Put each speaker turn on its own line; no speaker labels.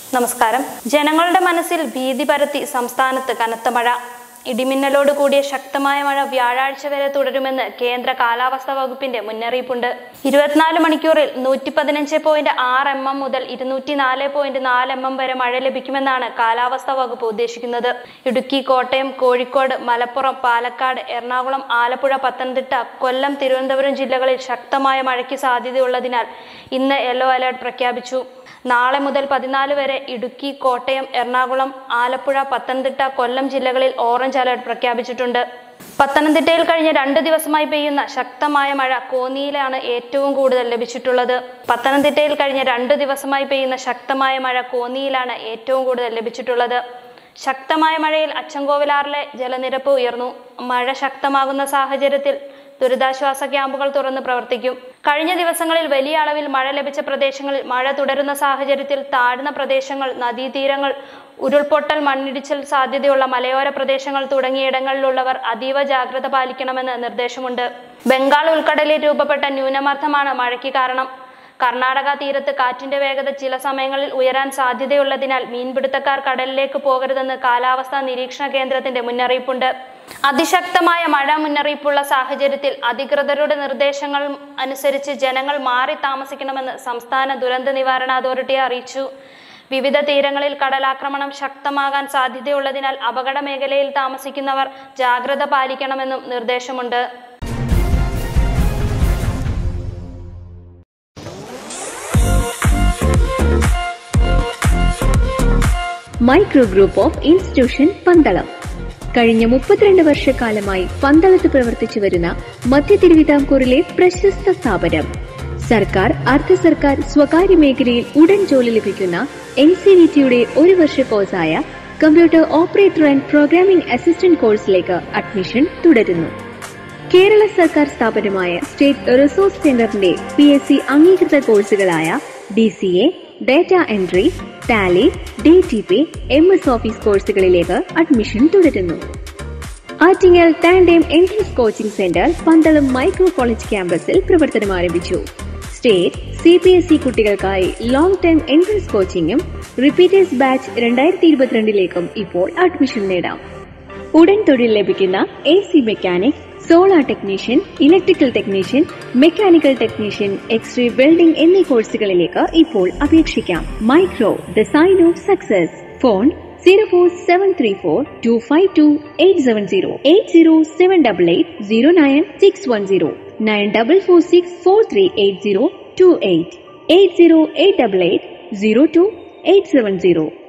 നമസ്കാരം ജനങ്ങളുടെ മനസ്സിൽ ഭീതി പരത്തി സംസ്ഥാനത്ത് കനത്ത മഴ ഇടിമിന്നലോട് കൂടിയ ശക്തമായ മഴ വ്യാഴാഴ്ച വരെ തുടരുമെന്ന് കേന്ദ്ര കാലാവസ്ഥാ വകുപ്പിന്റെ മുന്നറിയിപ്പുണ്ട് ഇരുപത്തിനാല് മണിക്കൂറിൽ നൂറ്റി പതിനഞ്ച് പോയിന്റ് ആറ് എം എം മുതൽ ഇരുന്നൂറ്റി നാല് പോയിന്റ് നാല് എം എം വരെ മഴ ലഭിക്കുമെന്നാണ് കാലാവസ്ഥാ വകുപ്പ് ഉദ്ദേശിക്കുന്നത് ഇടുക്കി കോട്ടയം കോഴിക്കോട് മലപ്പുറം പാലക്കാട് എറണാകുളം ആലപ്പുഴ പത്തനംതിട്ട കൊല്ലം തിരുവനന്തപുരം ജില്ലകളിൽ ശക്തമായ മഴയ്ക്ക് സാധ്യതയുള്ളതിനാൽ ഇന്ന് യെല്ലോ അലർട്ട് പ്രഖ്യാപിച്ചു നാളെ മുതൽ പതിനാല് വരെ ഇടുക്കി കോട്ടയം എറണാകുളം ആലപ്പുഴ പത്തനംതിട്ട കൊല്ലം ജില്ലകളിൽ ഓറഞ്ച് അലർട്ട് പ്രഖ്യാപിച്ചിട്ടുണ്ട് പത്തനംതിട്ടയിൽ കഴിഞ്ഞ രണ്ട് ദിവസമായി പെയ്യുന്ന ശക്തമായ മഴ കോന്നിയിലാണ് ഏറ്റവും കൂടുതൽ ലഭിച്ചിട്ടുള്ളത് പത്തനംതിട്ടയിൽ കഴിഞ്ഞ രണ്ട് ദിവസമായി പെയ്യുന്ന ശക്തമായ മഴ കോന്നിയിലാണ് ഏറ്റവും കൂടുതൽ ലഭിച്ചിട്ടുള്ളത് ശക്തമായ മഴയിൽ അച്ചൻകോവിലാറിലെ ജലനിരപ്പ് ഉയർന്നു മഴ ശക്തമാകുന്ന സാഹചര്യത്തിൽ ദുരിതാശ്വാസ ക്യാമ്പുകൾ തുറന്ന് പ്രവർത്തിക്കും കഴിഞ്ഞ ദിവസങ്ങളിൽ വലിയ അളവിൽ മഴ ലഭിച്ച പ്രദേശങ്ങളിൽ മഴ തുടരുന്ന സാഹചര്യത്തിൽ താഴ്ന്ന പ്രദേശങ്ങൾ നദീതീരങ്ങൾ ഉരുൾപൊട്ടൽ മണ്ണിടിച്ചിൽ സാധ്യതയുള്ള മലയോര പ്രദേശങ്ങൾ തുടങ്ങിയിടങ്ങളിലുള്ളവർ അതീവ ജാഗ്രത പാലിക്കണമെന്ന് നിർദ്ദേശമുണ്ട് ബംഗാൾ ഉൾക്കടലിൽ രൂപപ്പെട്ട ന്യൂനമർദ്ദമാണ് മഴയ്ക്ക് കാരണം കർണാടക തീരത്ത് കാറ്റിന്റെ വേഗത ചില സമയങ്ങളിൽ ഉയരാൻ സാധ്യതയുള്ളതിനാൽ മീൻപിടുത്തക്കാർ കടലിലേക്ക് പോകരുതെന്ന് കാലാവസ്ഥാ നിരീക്ഷണ കേന്ദ്രത്തിന്റെ മുന്നറിയിപ്പുണ്ട് അതിശക്തമായ മഴ മുന്നറിയിപ്പുള്ള സാഹചര്യത്തിൽ അധികൃതരുടെ നിർദ്ദേശങ്ങൾ അനുസരിച്ച് ജനങ്ങൾ മാറി താമസിക്കണമെന്ന് സംസ്ഥാന ദുരന്ത നിവാരണ അതോറിറ്റി അറിയിച്ചു വിവിധ തീരങ്ങളിൽ കടലാക്രമണം ശക്തമാകാൻ സാധ്യതയുള്ളതിനാൽ അപകട മേഖലയിൽ താമസിക്കുന്നവർ ജാഗ്രത പാലിക്കണമെന്നും നിർദ്ദേശമുണ്ട്
micro group of institution Pandalam കഴിഞ്ഞ മുപ്പത്തിരണ്ട് വർഷക്കാലമായി പന്തളത്ത് പ്രവർത്തിച്ചു വരുന്ന മധ്യ തിരുവിതാംകൂറിലെ പ്രശസ്ത സ്ഥാപനം സർക്കാർ അർദ്ധ സർക്കാർ സ്വകാര്യ മേഖലയിൽ ഉടൻ ജോലി ലഭിക്കുന്ന എൻ സി വി ടിയുടെ ഒരു വർഷ കോഴ്സായ computer operator and programming assistant കോഴ്സിലേക്ക് അഡ്മിഷൻ തുടരുന്നു കേരള സർക്കാർ സ്ഥാപനമായ സ്റ്റേറ്റ് റിസോഴ്സ് സെന്ററിന്റെ പി എസ് സി അംഗീകൃത കോഴ്സുകളായ D C A data entry Tally D T P M S Office കോഴ്സുകളിലേക്ക് അഡ്മിഷൻ തുടരുന്നു Attingal Tandem entrance coaching centre Pandalam micro college ക്യാമ്പസിൽ പ്രവർത്തനം ആരംഭിച്ചു state C P S E കുട്ടികൾക്കായി ലോങ് ടൈം എൻട്രൻസ് കോച്ചിങ്ങും റിപ്പീറ്റേഴ്സ് ബാച്ച് രണ്ടായിരത്തി ഇരുപത്തിരണ്ടിലേക്കും ഇപ്പോൾ അഡ്മിഷൻ നേടാം ഉടൻ തൊഴിൽ ലഭിക്കുന്ന A C mechanic solar technician electrical technician mechanical technician X-ray welding എന്നീ കോഴ്സുകളിലേക്ക് ഇപ്പോൾ അപേക്ഷിക്കാം micro the sign of success phone zero four seven three four two five two eight seven zero eight zero seven double eight zero nine six one zero nine double four six four three eight zero two eight eight zero eight double eight zero two eight seven zero